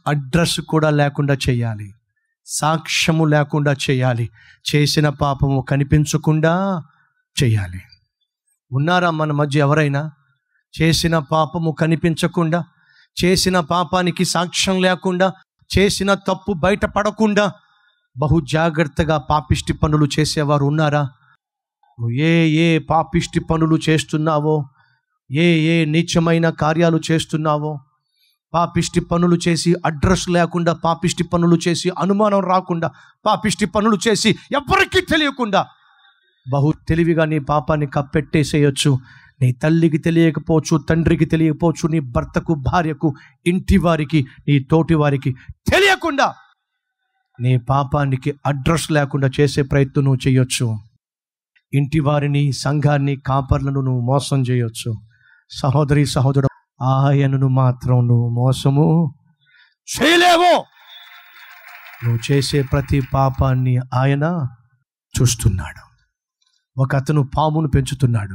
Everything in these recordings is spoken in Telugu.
అడ్రస్ కూడా లేకుండా చేయాలి సాక్ష్యము లేకుండా చేయాలి చేసిన పాపము కనిపించకుండా చేయాలి ఉన్నారా మన మధ్య ఎవరైనా చేసిన పాపము కనిపించకుండా చేసిన పాపానికి సాక్ష్యం లేకుండా చేసిన తప్పు బయటపడకుండా బహు జాగ్రత్తగా పాపిష్టి పనులు చేసేవారు ఉన్నారా నువ్వు ఏ ఏ పాపిష్టి పనులు చేస్తున్నావో ఏ ఏ నీచమైన కార్యాలు చేస్తున్నావో పాపిష్టి పనులు చేసి అడ్రస్ లేకుండా పాపిష్టి పనులు చేసి అనుమానం రాకుండా పాపిష్టి పనులు చేసి ఎవరికీ తెలియకుండా బహు తెలివిగా నీ పాపాన్ని కప్పెట్టేసేయచ్చు నీ తల్లికి తెలియకపోవచ్చు తండ్రికి తెలియకపోవచ్చు నీ భర్తకు భార్యకు ఇంటి వారికి నీ తోటి వారికి తెలియకుండా నీ పాపానికి అడ్రస్ లేకుండా చేసే ప్రయత్నం నువ్వు చేయొచ్చు ఇంటి వారిని సంఘాన్ని కాపర్లను నువ్వు మోసం చేయొచ్చు సహోదరి సహోదరుడు ఆయనను మాత్రం నువ్వు మోసము చేయలేవు నువ్వు చేసే ప్రతి పాపాన్ని ఆయన చూస్తున్నాడు ఒక అతను పామును పెంచుతున్నాడు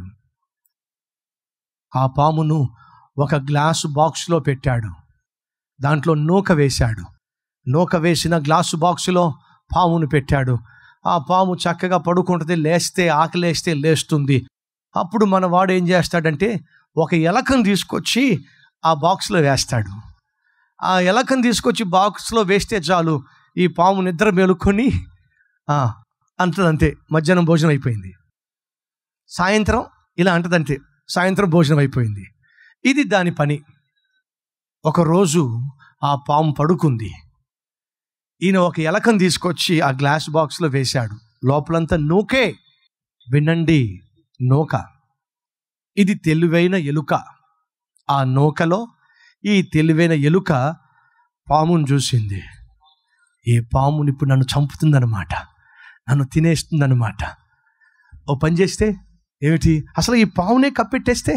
ఆ పామును ఒక గ్లాసు బాక్స్లో పెట్టాడు దాంట్లో నూక వేశాడు నూక వేసిన గ్లాసు బాక్సులో పామును పెట్టాడు ఆ పాము చక్కగా పడుకుంటుంది లేస్తే ఆకలేస్తే లేస్తుంది అప్పుడు మన వాడు ఏం చేస్తాడంటే ఒక ఎలకను తీసుకొచ్చి ఆ బాక్స్లో వేస్తాడు ఆ ఎలకను తీసుకొచ్చి బాక్స్లో వేస్తే చాలు ఈ పాము నిద్ర మేలుకొని ఆ, అంతదంతే మధ్యాహ్నం భోజనం అయిపోయింది సాయంత్రం ఇలా అంటదంతే సాయంత్రం భోజనం అయిపోయింది ఇది దాని పని ఒకరోజు ఆ పాము పడుకుంది ఈయన ఒక ఎలకను తీసుకొచ్చి ఆ గ్లాస్ బాక్స్లో వేశాడు లోపలంతా నూకే వినండి నూక ఇది తెలివైన ఎలుక ఆ నూకలో ఈ తెలివైన ఎలుక పామును చూసింది ఈ పాముని ఇప్పుడు నన్ను చంపుతుందన్నమాట నన్ను తినేస్తుందన్నమాట ఓ పని చేస్తే ఏమిటి అసలు ఈ పామునే కప్పెట్టేస్తే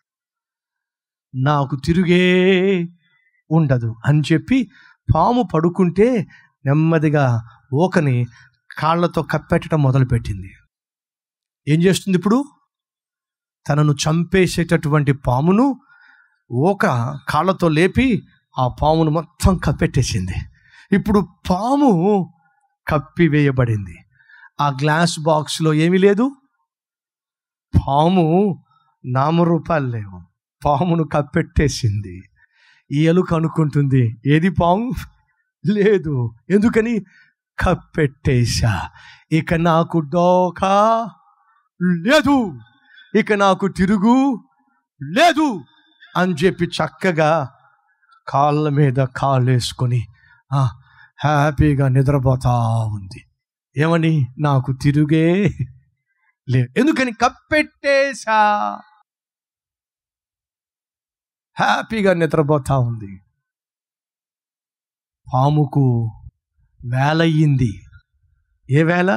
నాకు తిరుగే ఉండదు అని చెప్పి పాము పడుకుంటే నెమ్మదిగా ఓకని కాళ్ళతో కప్పెట్టడం మొదలుపెట్టింది ఏం చేస్తుంది ఇప్పుడు తనను చంపేసేటటువంటి పామును ఓక కాళ్ళతో లేపి ఆ పామును మొత్తం కప్పెట్టేసింది ఇప్పుడు పాము కప్పివేయబడింది ఆ గ్లాస్ బాక్స్లో ఏమీ లేదు పాము నామరూపాలు లేవు పామును కప్పెట్టేసింది ఈ ఎలుక అనుకుంటుంది ఏది పాము లేదు ఎందుకని కప్పెట్టేశా ఇక నాకు డోకా లేదు ఇక నాకు తిరుగు లేదు అని చెప్పి చక్కగా కాళ్ళ మీద కాళ్ళేసుకొని ఆ, హ్యాపీగా నిద్రపోతా ఉంది ఏమని నాకు తిరుగే లేదు ఎందుకని కప్పెట్టేశా హ్యాపీగా నిద్రపోతా ఉంది పాముకు వేలయ్యింది ఏ వేళ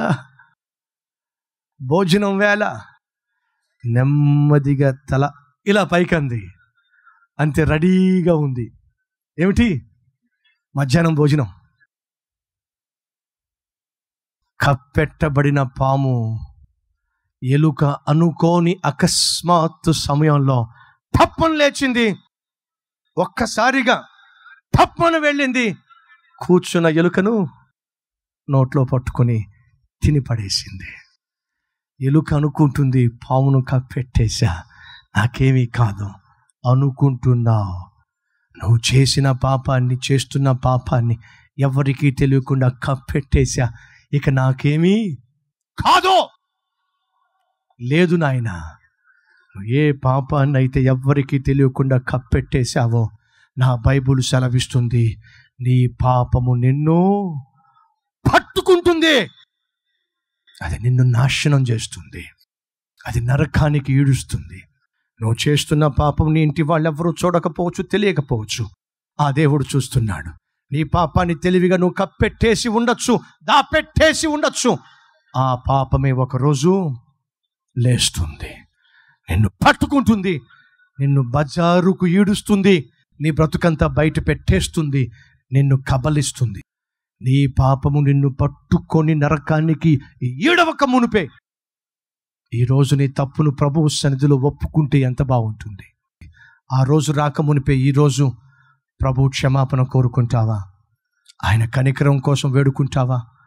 భోజనం వేళ నెమ్మదిగా తల ఇలా పైకంది అంతే రెడీగా ఉంది ఏమిటి మధ్యాహ్నం భోజనం కప్పెట్టబడిన పాము ఎలుక అనుకోని అకస్మాత్తు సమయంలో తప్పని లేచింది ఒక్కసారిగా తప్పని వెళ్ళింది కూర్చున్న ఎలుకను నోట్లో పట్టుకొని తిని పడేసింది ఎలుక అనుకుంటుంది పామును కప్పెట్టేశా నాకేమీ కాదు అనుకుంటున్నావు నువ్వు చేసిన పాపాన్ని చేస్తున్న పాపాన్ని ఎవరికీ తెలియకుండా కప్పెట్టేశా ఇక నాకేమీ కాదు లేదు నాయనా నువ్వు ఏ పాపాన్ని అయితే ఎవ్వరికీ తెలియకుండా కప్పెట్టేశావో నా బైబుల్ సెలవిస్తుంది నీ పాపము నిన్ను పట్టుకుంటుంది అది నిన్ను నాశనం చేస్తుంది అది నరకానికి ఈడుస్తుంది నువ్వు చేస్తున్న పాపం నీ ఇంటి వాళ్ళు ఎవరూ చూడకపోవచ్చు తెలియకపోవచ్చు ఆ దేవుడు చూస్తున్నాడు నీ పాపాన్ని తెలివిగా నువ్వు కప్పెట్టేసి ఉండొచ్చు దాపెట్టేసి ఉండొచ్చు ఆ పాపమే ఒకరోజు లేస్తుంది నిన్ను పట్టుకుంటుంది నిన్ను బజారుకు ఈడుస్తుంది నీ బ్రతుకంతా బయట పెట్టేస్తుంది నిన్ను కబలిస్తుంది నీ పాపము నిన్ను పట్టుకొని నరకానికి ఈడవక మునిపే ఈరోజు నీ తప్పును ప్రభువు సన్నిధిలో ఒప్పుకుంటే ఎంత బాగుంటుంది ఆ రోజు రాక మునిపే ఈరోజు ప్రభు క్షమాపణ కోరుకుంటావా ఆయన కనికరం కోసం వేడుకుంటావా